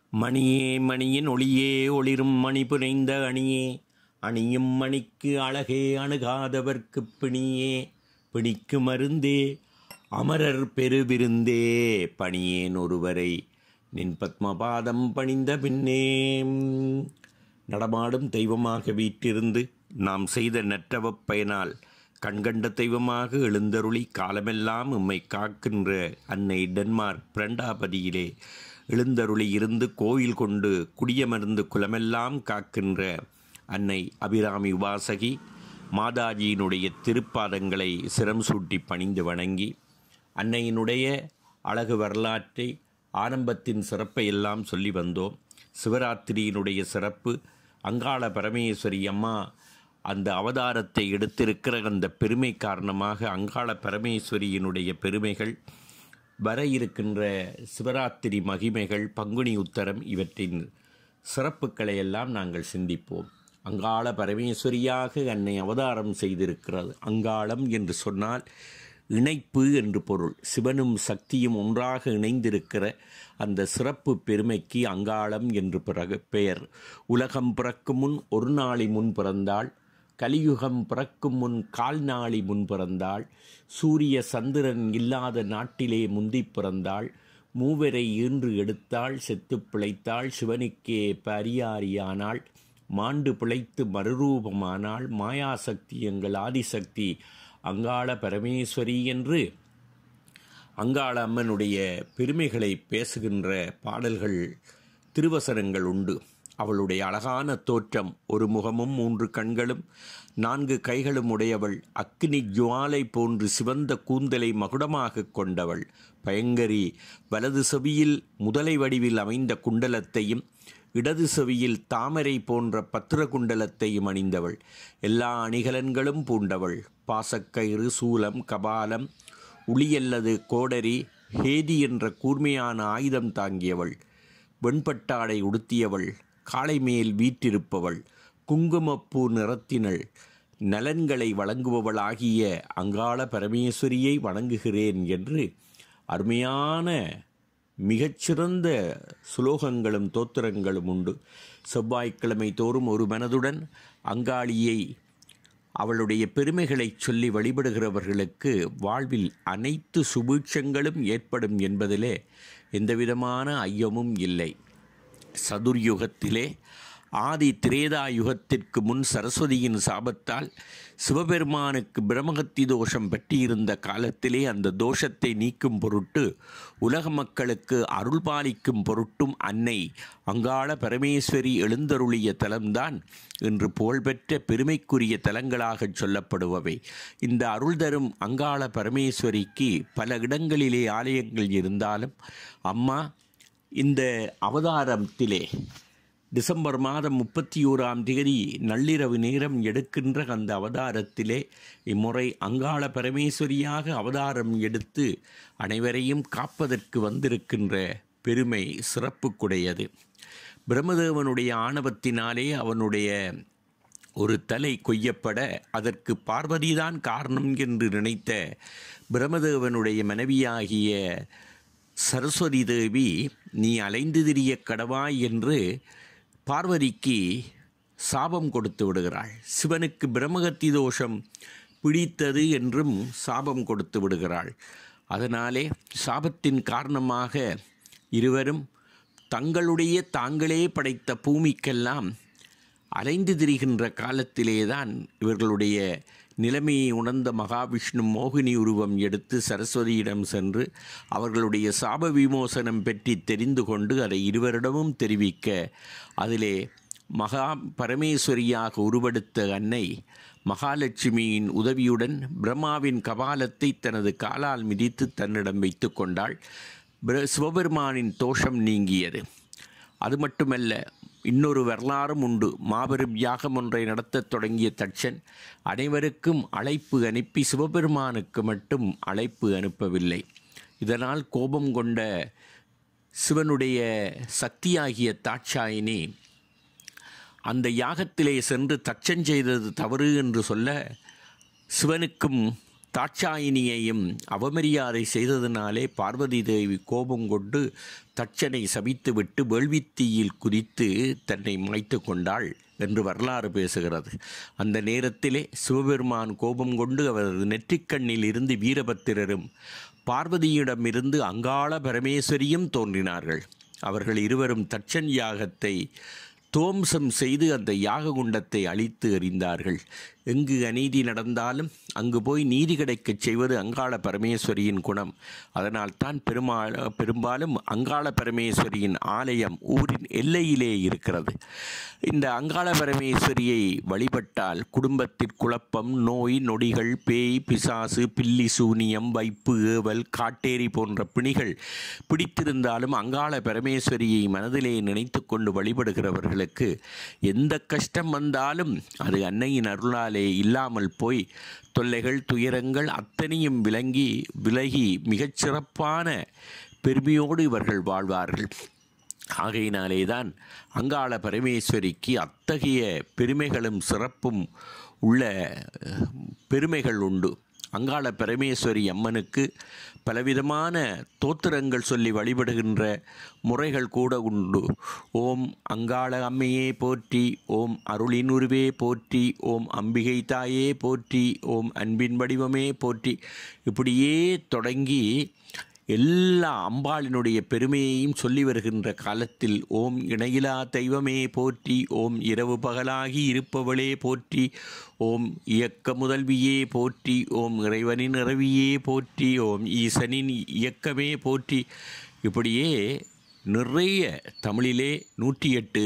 மணியே மணியின் ஒளியே ஒளிரும் மணி புனைந்த அணியே அணியும் மணிக்கு அழகே அணுகாதவர்க்குப் பிணியே பிணிக்கு மருந்தே அமரர் பெருவிருந்தே பணியேன் ஒருவரை நின் பத்மபாதம் பணிந்த பின்னே நடமாடும் தெய்வமாக வீற்றிருந்து நாம் செய்த நற்றவப் பயனால் கண்கண்ட தெய்வமாக எழுந்தருளி காலமெல்லாம் உம்மை காக்கின்ற அன்னை டென்மார்க் பிரண்டாபதியிலே எழுந்தருளி இருந்து கோயில் கொண்டு குடியமர்ந்து குலமெல்லாம் காக்கின்ற அன்னை அபிராமி வாசகி மாதாஜியினுடைய திருப்பாதங்களை சிரம் சூட்டி பணிந்து வணங்கி அன்னையினுடைய அழகு வரலாற்றை ஆரம்பத்தின் சிறப்பை எல்லாம் சொல்லி வந்தோம் சிவராத்திரியினுடைய சிறப்பு அங்காள பரமேஸ்வரி அம்மா அந்த அவதாரத்தை எடுத்திருக்கிற அந்த பெருமை காரணமாக அங்காள பரமேஸ்வரியினுடைய பெருமைகள் வர இருக்கின்ற சிவராத்திரி மகிமைகள் பங்குனி உத்தரம் இவற்றின் சிறப்புகளை எல்லாம் நாங்கள் சிந்திப்போம் அங்காள பரமேஸ்வரியாக அன்னை அவதாரம் செய்திருக்கிறது அங்காளம் என்று சொன்னால் இணைப்பு என்று பொருள் சிவனும் சக்தியும் ஒன்றாக இணைந்திருக்கிற அந்த சிறப்பு பெருமைக்கு அங்காளம் என்று பிறகு பெயர் உலகம் பிறக்கும் முன் ஒரு நாளி முன் பிறந்தாள் கலியுகம் பிறக்கும் முன் கால் நாளி முன் பிறந்தாள் சூரிய சந்திரன் இல்லாத நாட்டிலே முந்தி பிறந்தாள் மூவரை ஈன்று எடுத்தாள் செத்து பிழைத்தாள் சிவனுக்கே பரியாரியானாள் மாண்டு பிழைத்து மறுரூபமானாள் மாயாசக்தி எங்கள் ஆதிசக்தி அங்காள பரமேஸ்வரி என்று அங்காள அம்மனுடைய பெருமைகளை பேசுகின்ற பாடல்கள் திருவசனங்கள் உண்டு அவளுடைய அழகான தோற்றம் ஒரு முகமும் மூன்று கண்களும் நான்கு கைகளும் உடையவள் அக்னி ஜுவாலை போன்று சிவந்த கூந்தலை மகுடமாக கொண்டவள் பயங்கரி வலது செவியில் முதலை வடிவில் அமைந்த குண்டலத்தையும் இடது செவியில் தாமரை போன்ற பத்திர குண்டலத்தையும் அணிந்தவள் எல்லா அணிகலன்களும் பூண்டவள் பாசக்கயிறு சூலம் கபாலம் உளியல்லது கோடரி ஹேதி என்ற கூர்மையான ஆயுதம் தாங்கியவள் வெண்பட்டாடை உடுத்தியவள் காளை மேல் வீற்றிருப்பவள் குங்குமப்பூ நிறத்தினள் நலன்களை வழங்குபவளாகிய அங்காள பரமேஸ்வரியை வணங்குகிறேன் என்று அருமையான மிகச்சிறந்த சுலோகங்களும் தோத்திரங்களும் உண்டு செவ்வாய்க்கிழமை தோறும் ஒரு மனதுடன் அங்காளியை அவளுடைய பெருமைகளைச் சொல்லி வழிபடுகிறவர்களுக்கு வாழ்வில் அனைத்து சுபீட்சங்களும் ஏற்படும் என்பதிலே எந்தவிதமான ஐயமும் இல்லை சதுர்யுகத்திலே ஆதி திரேதா யுகத்திற்கு முன் சரஸ்வதியின் சாபத்தால் சிவபெருமானுக்கு பிரம்மகத்தி தோஷம் பற்றியிருந்த காலத்திலே அந்த தோஷத்தை நீக்கும் பொருட்டு உலக மக்களுக்கு அருள் பாலிக்கும் பொருட்டும் அன்னை அங்காள பரமேஸ்வரி எழுந்தருளிய தலம்தான் இன்று புகழ்பெற்ற பெருமைக்குரிய தலங்களாக சொல்லப்படுபவை இந்த அருள் தரும் அங்காள பரமேஸ்வரிக்கு பல இடங்களிலே ஆலயங்கள் இருந்தாலும் அம்மா இந்த அவதாரத்திலே டிசம்பர் மாதம் முப்பத்தி ஓராம் தேதி நள்ளிரவு நேரம் எடுக்கின்ற அந்த அவதாரத்திலே இம்முறை அங்காள பரமேஸ்வரியாக அவதாரம் எடுத்து அனைவரையும் காப்பதற்கு வந்திருக்கின்ற பெருமை சிறப்புக்குடையது பிரம்மதேவனுடைய ஆணவத்தினாலே அவனுடைய ஒரு தலை கொய்யப்பட அதற்கு பார்வதிதான் காரணம் என்று நினைத்த பிரம்மதேவனுடைய மனைவியாகிய சரஸ்வதி தேவி நீ அலைந்து திரிய கடவாய் என்று பார்வதிக்கு சாபம் கொடுத்து விடுகிறாள் சிவனுக்கு பிரம்மகத்தி தோஷம் பிடித்தது என்றும் சாபம் கொடுத்து விடுகிறாள் அதனாலே சாபத்தின் காரணமாக இருவரும் தங்களுடைய தாங்களே படைத்த பூமிக்கெல்லாம் அலைந்து திரிகின்ற காலத்திலேதான் இவர்களுடைய நிலைமையை உணர்ந்த மகாவிஷ்ணு மோகினி உருவம் எடுத்து சரஸ்வதியிடம் சென்று அவர்களுடைய சாப விமோசனம் பற்றி தெரிந்து கொண்டு அதை இருவரிடமும் தெரிவிக்க அதிலே மகா பரமேஸ்வரியாக உருவெடுத்த அன்னை மகாலட்சுமியின் உதவியுடன் பிரம்மாவின் கபாலத்தை தனது காலால் மிதித்து தன்னிடம் வைத்து கொண்டாள் சிவபெருமானின் தோஷம் நீங்கியது அது மட்டுமல்ல இன்னொரு வரலாறும் உண்டு மாபெரும் யாகம் ஒன்றை நடத்தத் தொடங்கிய தட்சன் அனைவருக்கும் அழைப்பு அனுப்பி சிவபெருமானுக்கு மட்டும் அழைப்பு அனுப்பவில்லை இதனால் கோபம் கொண்ட சிவனுடைய சக்தியாகிய தாட்சாயினி அந்த யாகத்திலே சென்று தச்சன் செய்தது தவறு என்று சொல்ல சிவனுக்கும் தாட்சாயினியையும் அவமரியாதை செய்ததினாலே பார்வதி தேவி கோபம் கொண்டு தட்சனை சபித்துவிட்டு வேள்வித்தீயில் குதித்து தன்னை மாய்த்து கொண்டாள் என்று வரலாறு பேசுகிறது அந்த நேரத்திலே சிவபெருமான் கோபம் கொண்டு அவரது நெற்றிக்கண்ணில் இருந்து வீரபத்திரரும் பார்வதியிடமிருந்து அங்காள பரமேஸ்வரியும் தோன்றினார்கள் அவர்கள் இருவரும் தட்சன் யாகத்தை தோம்சம் செய்து அந்த யாக குண்டத்தை அழித்து எறிந்தார்கள் எங்கு அநீதி நடந்தாலும் அங்கு போய் நீதி கிடைக்கச் செய்வது அங்காள பரமேஸ்வரியின் குணம் அதனால் தான் பெருமாள் பெரும்பாலும் அங்காள பரமேஸ்வரியின் ஆலயம் ஊரின் எல்லையிலே இருக்கிறது இந்த அங்காள பரமேஸ்வரியை வழிபட்டால் குடும்பத்தில் குழப்பம் நோய் நொடிகள் பேய் பிசாசு பில்லி சூனியம் வைப்பு ஏவல் காட்டேரி போன்ற பிணிகள் பிடித்திருந்தாலும் அங்காள பரமேஸ்வரியை மனதிலே நினைத்து கொண்டு வழிபடுகிறவர்களுக்கு எந்த கஷ்டம் வந்தாலும் அது அன்னையின் அருளாலே இல்லாமல் போய் தொல்லைகள் துயரங்கள் அத்தனையும் விளங்கி விலகி மிகச் சிறப்பான பெருமையோடு இவர்கள் வாழ்வார்கள் ஆகையினாலே தான் அங்காள பரமேஸ்வரிக்கு அத்தகைய பெருமைகளும் சிறப்பும் உள்ள அஹ், பெருமைகள் உண்டு அங்காள பரமேஸ்வரி அம்மனுக்கு பலவிதமான தோத்திரங்கள் சொல்லி வழிபடுகின்ற முறைகள் கூட உண்டு ஓம் அங்காள அம்மையே போற்றி ஓம் அருளின் உருவே போற்றி ஓம் அம்பிகை தாயே போற்றி ஓம் அன்பின் வடிவமே போற்றி இப்படியே தொடங்கி எல்லா அம்பாளினுடைய பெருமையையும் சொல்லி வருகின்ற காலத்தில் ஓம் இணையிலா தெய்வமே போற்றி ஓம் இரவு பகலாகி இருப்பவளே போற்றி ஓம் இயக்க முதல்வியே போற்றி ஓம் இறைவனின் இரவியே போற்றி ஓம் ஈசனின் இயக்கமே போற்றி இப்படியே நிறைய தமிழிலே நூற்றி எட்டு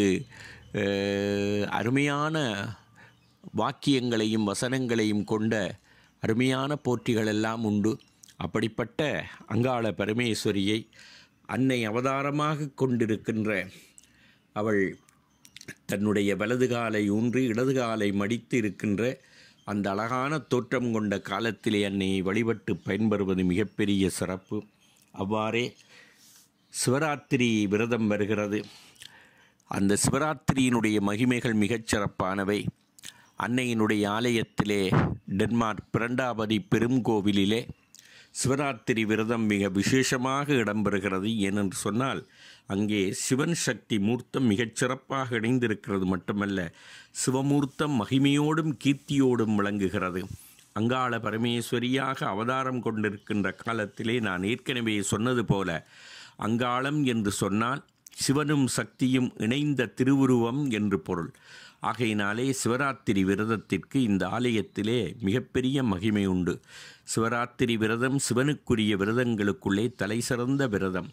அஹ், அருமையான வாக்கியங்களையும் வசனங்களையும் கொண்ட அருமையான போற்றிகள் எல்லாம் உண்டு அப்படிப்பட்ட அங்காள பரமேஸ்வரியை அன்னை அவதாரமாக கொண்டிருக்கின்ற அவள் தன்னுடைய வலது காலை ஊன்றி இடது காலை மடித்து இருக்கின்ற அந்த அழகான தோற்றம் கொண்ட காலத்திலே அன்னையை வழிபட்டு பயன்பெறுவது மிகப்பெரிய சிறப்பு அவ்வாறே சிவராத்திரி விரதம் வருகிறது அந்த சிவராத்திரியினுடைய மகிமைகள் மிகச் சிறப்பானவை அன்னையினுடைய ஆலயத்திலே டென்மார்க் பிரண்டாபதி பெருங்கோவிலிலே சிவராத்திரி விரதம் மிக விசேஷமாக இடம்பெறுகிறது ஏனென்று சொன்னால் அங்கே சிவன் சக்தி மூர்த்தம் மிகச் சிறப்பாக இணைந்திருக்கிறது மட்டுமல்ல சிவமூர்த்தம் மகிமையோடும் கீர்த்தியோடும் விளங்குகிறது அங்காள பரமேஸ்வரியாக அவதாரம் கொண்டிருக்கின்ற காலத்திலே நான் ஏற்கனவே சொன்னது போல அங்காளம் என்று சொன்னால் சிவனும் சக்தியும் இணைந்த திருவுருவம் என்று பொருள் ஆகையினாலே சிவராத்திரி விரதத்திற்கு இந்த ஆலயத்திலே மிகப்பெரிய மகிமை உண்டு சிவராத்திரி விரதம் சிவனுக்குரிய விரதங்களுக்குள்ளே தலைசிறந்த விரதம்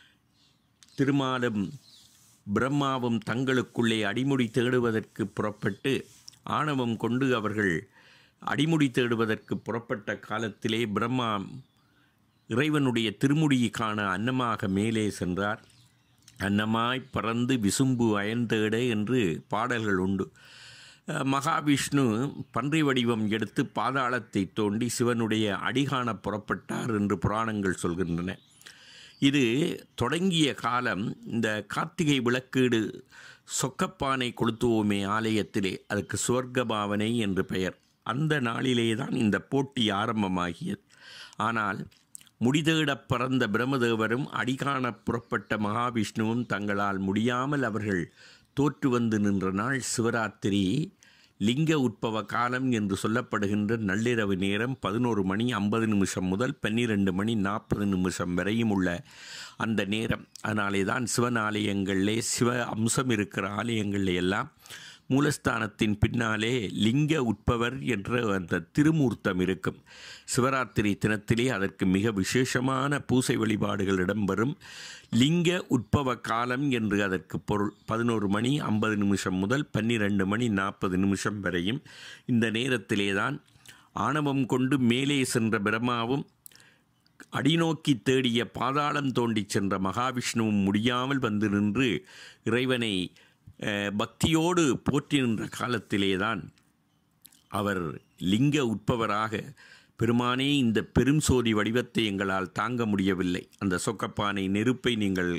திருமாலும் பிரம்மாவும் தங்களுக்குள்ளே அடிமுடி தேடுவதற்கு புறப்பட்டு ஆணவம் கொண்டு அவர்கள் அடிமுடி தேடுவதற்கு புறப்பட்ட காலத்திலே பிரம்மா இறைவனுடைய திருமுடியை காண அன்னமாக மேலே சென்றார் அன்னமாய் பறந்து விசும்பு அயன்தேட என்று பாடல்கள் உண்டு அஹ் மகாவிஷ்ணு பன்றி வடிவம் எடுத்து பாதாளத்தை தோண்டி சிவனுடைய அடிகாண புறப்பட்டார் என்று புராணங்கள் சொல்கின்றன இது தொடங்கிய காலம் இந்த கார்த்திகை விளக்கீடு சொக்கப்பானை கொளுத்துவோமே ஆலயத்திலே அதுக்கு சுவர்க்க பாவனை என்று பெயர் அந்த நாளிலே தான் இந்த போட்டி ஆரம்பமாகியது ஆனால் முடிதேடப் பறந்த பிரம்மதேவரும் அடிகாணப் புறப்பட்ட மகாவிஷ்ணுவும் தங்களால் முடியாமல் அவர்கள் தோற்று வந்து நின்ற நாள் சிவராத்திரி லிங்க உட்பவ காலம் என்று சொல்லப்படுகின்ற நள்ளிரவு நேரம் பதினோரு மணி ஐம்பது நிமிஷம் முதல் பன்னிரெண்டு மணி நாற்பது நிமிஷம் வரையும் உள்ள அந்த நேரம் அதனாலே தான் சிவன் ஆலயங்களிலே சிவ அம்சம் இருக்கிற ஆலயங்களிலே எல்லாம் மூலஸ்தானத்தின் பின்னாலே லிங்க உட்பவர் என்ற அந்த திருமூர்த்தம் இருக்கும் சிவராத்திரி தினத்திலே அதற்கு மிக விசேஷமான பூசை வழிபாடுகள் இடம்பெறும் லிங்க உட்பவ காலம் என்று அதற்கு பொருள் பதினோரு மணி ஐம்பது நிமிஷம் முதல் பன்னிரெண்டு மணி நாற்பது நிமிஷம் வரையும் இந்த நேரத்திலே தான் ஆணவம் கொண்டு மேலே சென்ற பிரம்மாவும் அடிநோக்கி தேடிய பாதாளம் தோண்டிச் சென்ற மகாவிஷ்ணுவும் முடியாமல் வந்து நின்று இறைவனை அஹ், பக்தியோடு போற்றி நின்ற காலத்திலேதான் அவர் லிங்க உட்பவராக பெருமானே இந்த பெரும் சோதி வடிவத்தை எங்களால் தாங்க முடியவில்லை அந்த சொக்கப்பானை நெருப்பை நீங்கள்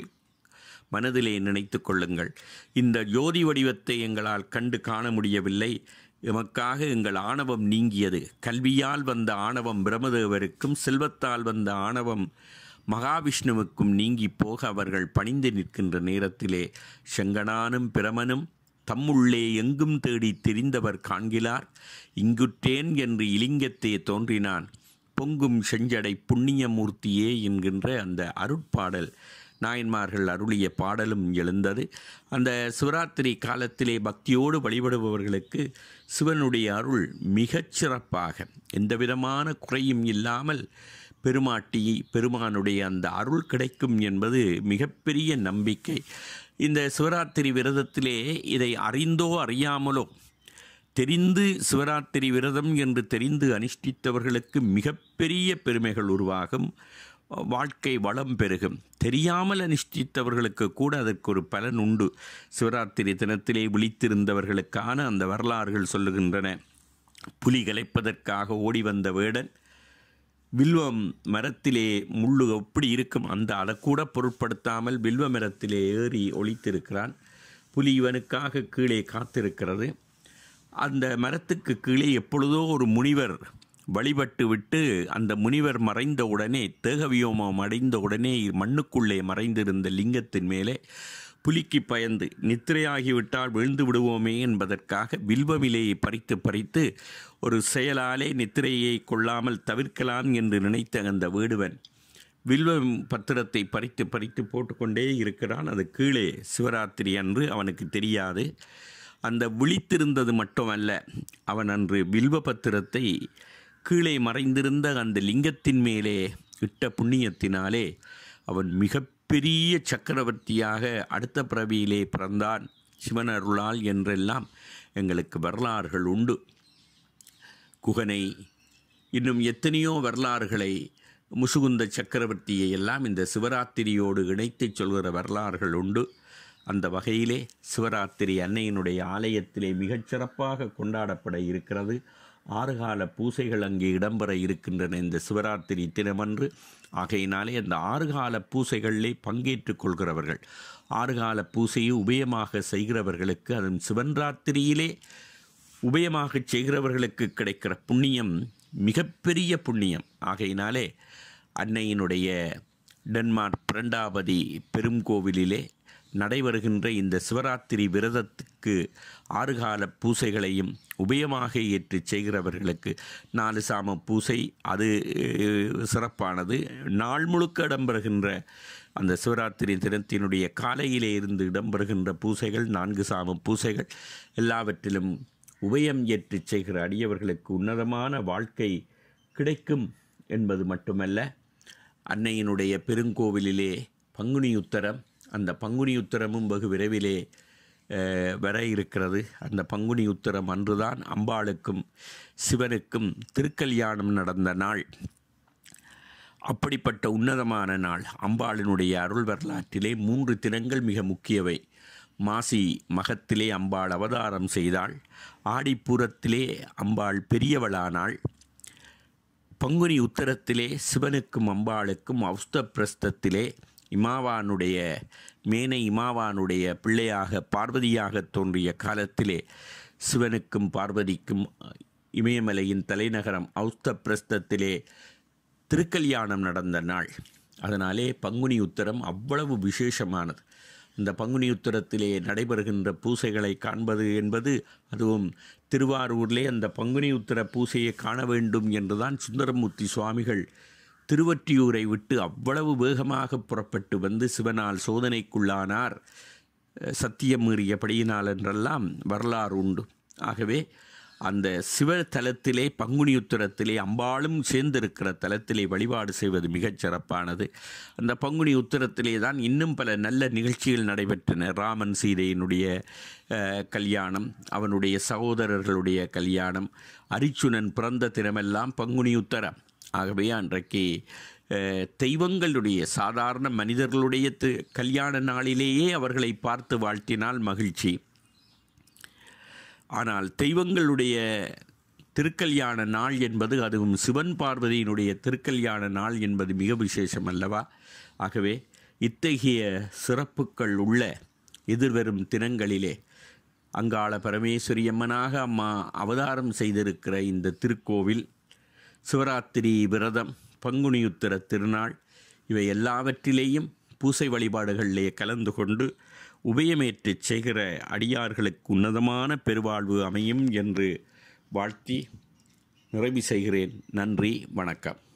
மனதிலே நினைத்து கொள்ளுங்கள் இந்த ஜோதி வடிவத்தை எங்களால் கண்டு காண முடியவில்லை எமக்காக எங்கள் ஆணவம் நீங்கியது கல்வியால் வந்த ஆணவம் பிரமதேவருக்கும் செல்வத்தால் வந்த ஆணவம் மகாவிஷ்ணுவுக்கும் நீங்கி போக அவர்கள் பணிந்து நிற்கின்ற நேரத்திலே செங்கனானும் பிரமனும் தம்முள்ளே எங்கும் தேடி தெரிந்தவர் காண்கிலார் இங்குற்றேன் என்று இலிங்கத்தே தோன்றினான் பொங்கும் செஞ்சடை புண்ணியமூர்த்தியே என்கின்ற அந்த அருட்பாடல் நாயன்மார்கள் அருளிய பாடலும் எழுந்தது அந்த சிவராத்திரி காலத்திலே பக்தியோடு வழிபடுபவர்களுக்கு சிவனுடைய அருள் மிகச் சிறப்பாக எந்தவிதமான குறையும் இல்லாமல் பெருமாட்டி பெருமானுடைய அந்த அருள் கிடைக்கும் என்பது மிகப்பெரிய நம்பிக்கை இந்த சிவராத்திரி விரதத்திலே இதை அறிந்தோ அறியாமலோ தெரிந்து சிவராத்திரி விரதம் என்று தெரிந்து அனுஷ்டித்தவர்களுக்கு மிகப்பெரிய பெருமைகள் உருவாகும் வாழ்க்கை வளம் பெருகும் தெரியாமல் அனுஷ்டித்தவர்களுக்கு கூட அதற்கு ஒரு பலன் உண்டு சிவராத்திரி தினத்திலே விழித்திருந்தவர்களுக்கான அந்த வரலாறுகள் சொல்லுகின்றன புலி கலைப்பதற்காக ஓடி வந்த வேடன் வில்வம் மரத்திலே முள்ளு எப்படி இருக்கும் அந்த அதை கூட பொருட்படுத்தாமல் வில்வ மரத்திலே ஏறி ஒளித்திருக்கிறான் புலி இவனுக்காக கீழே காத்திருக்கிறது அந்த மரத்துக்கு கீழே எப்பொழுதோ ஒரு முனிவர் வழிபட்டு விட்டு அந்த முனிவர் மறைந்த உடனே தேகவியோமம் அடைந்த உடனே மண்ணுக்குள்ளே மறைந்திருந்த லிங்கத்தின் மேலே புலிக்கு பயந்து நித்திரையாகிவிட்டால் விழுந்து விடுவோமே என்பதற்காக வில்வமிலையை பறித்து பறித்து ஒரு செயலாலே நித்திரையை கொள்ளாமல் தவிர்க்கலாம் என்று நினைத்த அந்த வேடுவன் வில்வம் பத்திரத்தை பறித்து பறித்து போட்டுக்கொண்டே இருக்கிறான் அது கீழே சிவராத்திரி அன்று அவனுக்கு தெரியாது அந்த விழித்திருந்தது மட்டுமல்ல அவன் அன்று வில்வ பத்திரத்தை கீழே மறைந்திருந்த அந்த லிங்கத்தின் மேலே இட்ட புண்ணியத்தினாலே அவன் மிகப்பெரிய சக்கரவர்த்தியாக அடுத்த பிறவியிலே பிறந்தான் சிவன் அருளால் என்றெல்லாம் எங்களுக்கு வரலாறுகள் உண்டு குகனை இன்னும் எத்தனையோ வரலாறுகளை முசுகுந்த சக்கரவர்த்தியை எல்லாம் இந்த சிவராத்திரியோடு இணைத்து சொல்கிற வரலாறுகள் உண்டு அந்த வகையிலே சிவராத்திரி அன்னையினுடைய ஆலயத்திலே மிகச் சிறப்பாக கொண்டாடப்பட இருக்கிறது ஆறுகால பூசைகள் அங்கே இடம்பெற இருக்கின்றன இந்த சிவராத்திரி தினமன்று ஆகையினாலே அந்த ஆறுகால பூசைகளிலே பங்கேற்றுக் கொள்கிறவர்கள் ஆறுகால பூசையை உபயமாக செய்கிறவர்களுக்கு அதன் சிவன்ராத்திரியிலே உபயமாக செய்கிறவர்களுக்கு கிடைக்கிற புண்ணியம் மிகப்பெரிய புண்ணியம் ஆகையினாலே அன்னையினுடைய டென்மார்க் பிரண்டாபதி பெருங்கோவிலிலே நடைபெறுகின்ற இந்த சிவராத்திரி விரதத்துக்கு ஆறுகால பூசைகளையும் உபயமாக ஏற்று செய்கிறவர்களுக்கு நாலு சாம பூசை அது சிறப்பானது நாள் முழுக்க இடம்பெறுகின்ற அந்த சிவராத்திரி தினத்தினுடைய காலையிலே இருந்து இடம்பெறுகின்ற பூசைகள் நான்கு சாம பூசைகள் எல்லாவற்றிலும் உபயம் ஏற்று செய்கிற அடியவர்களுக்கு உன்னதமான வாழ்க்கை கிடைக்கும் என்பது மட்டுமல்ல அன்னையினுடைய பெருங்கோவிலிலே பங்குனி உத்தரம் அந்த பங்குனி உத்தரமும் வெகு விரைவிலே வர இருக்கிறது அந்த பங்குனி உத்தரம் அன்றுதான் அம்பாளுக்கும் சிவனுக்கும் திருக்கல்யாணம் நடந்த நாள் அப்படிப்பட்ட உன்னதமான நாள் அம்பாளினுடைய அருள் வரலாற்றிலே மூன்று தினங்கள் மிக முக்கியவை மாசி மகத்திலே அம்பாள் அவதாரம் செய்தாள் ஆடிப்பூரத்திலே அம்பாள் பெரியவளானாள் பங்குனி உத்தரத்திலே சிவனுக்கும் அம்பாளுக்கும் அவுஸ்த பிரஸ்தத்திலே இமாவானுடைய மேனை இமாவானுடைய பிள்ளையாக பார்வதியாக தோன்றிய காலத்திலே சிவனுக்கும் பார்வதிக்கும் இமயமலையின் தலைநகரம் அவுஸ்த பிரஸ்தத்திலே திருக்கல்யாணம் நடந்த நாள் அதனாலே பங்குனி உத்தரம் அவ்வளவு விசேஷமானது இந்த பங்குனி உத்தரத்திலே நடைபெறுகின்ற பூசைகளை காண்பது என்பது அதுவும் திருவாரூரிலே அந்த பங்குனி உத்தர பூசையை காண வேண்டும் என்றுதான் சுந்தரமூர்த்தி சுவாமிகள் திருவற்றியூரை விட்டு அவ்வளவு வேகமாக புறப்பட்டு வந்து சிவனால் சோதனைக்குள்ளானார் சத்தியம் மீறியபடியினால் என்றெல்லாம் வரலாறு உண்டு ஆகவே அந்த சிவ தலத்திலே பங்குனி உத்தரத்திலே அம்பாளும் சேர்ந்திருக்கிற தலத்திலே வழிபாடு செய்வது மிகச் சிறப்பானது அந்த பங்குனி உத்தரத்திலே தான் இன்னும் பல நல்ல நிகழ்ச்சிகள் நடைபெற்றன ராமன் சீதையினுடைய கல்யாணம் அவனுடைய சகோதரர்களுடைய கல்யாணம் அரிச்சுனன் பிறந்த தினமெல்லாம் பங்குனி உத்தரம் ஆகவே அன்றைக்கு தெய்வங்களுடைய சாதாரண மனிதர்களுடைய கல்யாண நாளிலேயே அவர்களை பார்த்து வாழ்த்தினால் மகிழ்ச்சி ஆனால் தெய்வங்களுடைய திருக்கல்யாண நாள் என்பது அதுவும் சிவன் பார்வதியினுடைய திருக்கல்யாண நாள் என்பது மிக விசேஷம் அல்லவா ஆகவே இத்தகைய சிறப்புகள் உள்ள எதிர்வரும் தினங்களிலே அங்காள பரமேஸ்வரி அம்மனாக அம்மா அவதாரம் செய்திருக்கிற இந்த திருக்கோவில் சிவராத்திரி விரதம் பங்குனியுத்திர திருநாள் இவை எல்லாவற்றிலேயும் பூசை வழிபாடுகளிலே கலந்து கொண்டு உபயமேற்றுச் செய்கிற அடியார்களுக்கு உன்னதமான பெருவாழ்வு அமையும் என்று வாழ்த்தி நிறைவு செய்கிறேன் நன்றி வணக்கம்